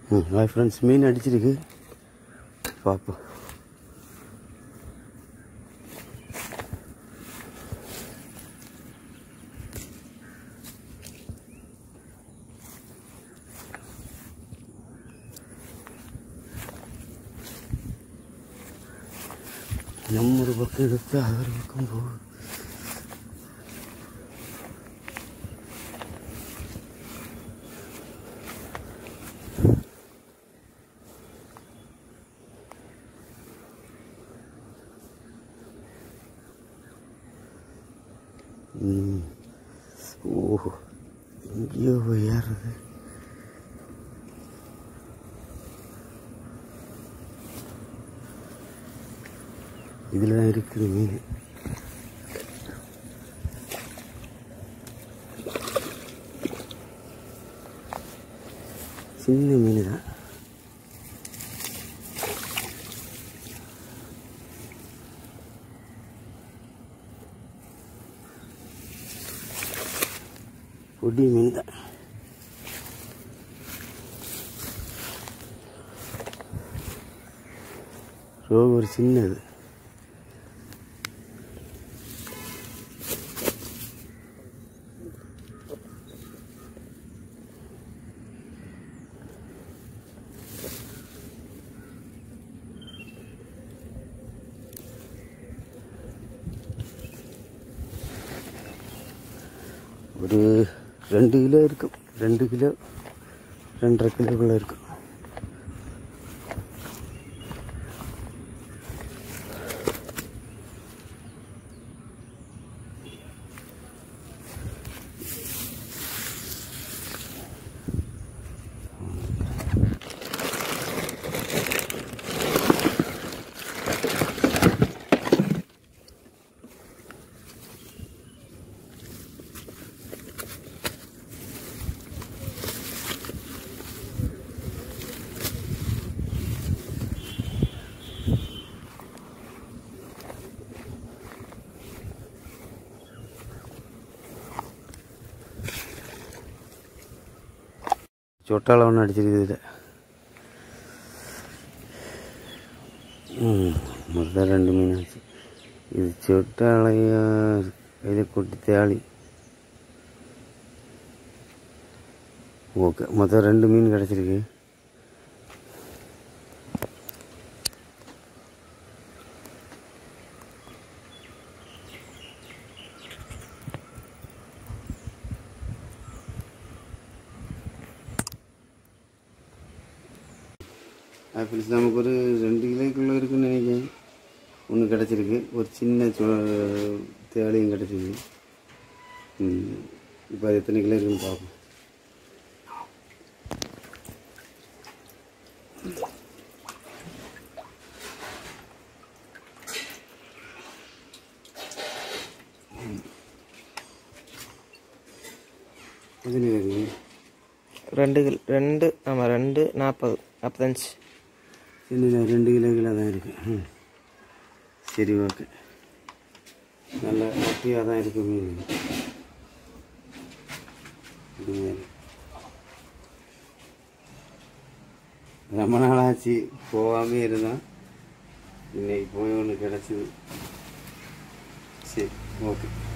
ம் hi friends மீன் அடிச்சிருக்கு பார்ப்போம் நம்ம ஒரு பக்கம் எடுத்து அது ஒரு பக்கம் போகுது ம். ஓஹோ எங்கேயோ போய் ஏறுது இதில் தான் இருக்குது மீன் சின்ன மீன் தான் பொடி மீன் தான் ரோகு ஒரு சின்னது ஒரு ரெண்டு கிலோ இருக்கும் ரெண்டு கிலோ ரெண்டரை கிலோக்குள்ளே இருக்கும் சொட்டால ஒன்று அடிச்சிருக்குது இதில் ம் மொத்தம் ரெண்டு மீன் ஆச்சு இது சொட்டாலையா கையில் கொட்டி தேளி ஓகே மொத்தம் ரெண்டு மீன் கிடச்சிருக்கு ஆப்பிள்ஸ் நமக்கு ஒரு ரெண்டு கிலோக்குள்ளே இருக்குன்னு நினைக்கிறேன் ஒன்று கிடச்சிருக்கு ஒரு சின்ன சொ தேவையும் கிடச்சிருக்கு இப்போ அது எத்தனை கிலோ இருக்குன்னு பார்ப்போம் எத்தனை இருக்கு ரெண்டு கிலோ ரெண்டு ஆமாம் ரெண்டு நாற்பது நாற்பத்தஞ்சு இல்லை ரெண்டு கிலோ கிலோ தான் இருக்குது ம் சரி ஓகே நல்ல ஒட்டியாக தான் இருக்குது மீன் இது மாதிரி. ரொம்ப நாள் ஆச்சு போகாமே இருந்தோம் இன்னைக்கு போய் ஒன்று கிடச்சிது சரி ஓகே